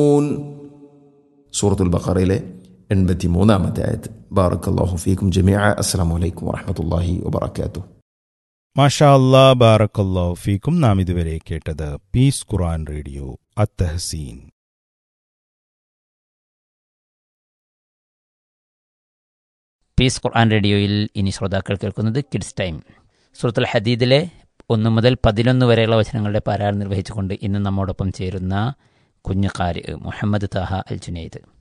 സൂറത്തുൽ ബഖറയിലെ എൺപത്തി മൂന്നാമത്തെ ആയത് ബാറക്കല്ലാഹു ഫീക്കും ജമിഅ അസ്സലാമു അലൈക്കും വറഹ്മത്തുള്ളാഹി വബറകാതുഹു മാഷാ അല്ലാ ബാറക്കല്ലോ ഫീക്കും നാം ഇതുവരെ കേട്ടത് peace Quran radio Athahaseen peace Quran റേഡിയോയിൽ ഇനി ശ്രോതാക്കൾ കേൾക്കുന്നത് കിഡ്സ് ടൈം സുഹൃത്തുൽ ഹദീദിലെ ഒന്ന് മുതൽ പതിനൊന്ന് വരെയുള്ള വചനങ്ങളുടെ പാരായണം നിർവഹിച്ചുകൊണ്ട് ഇന്ന് നമ്മോടൊപ്പം ചേരുന്ന കുഞ്ഞുകാരി മുഹമ്മദ് താഹ അൽ ജുനൈദ്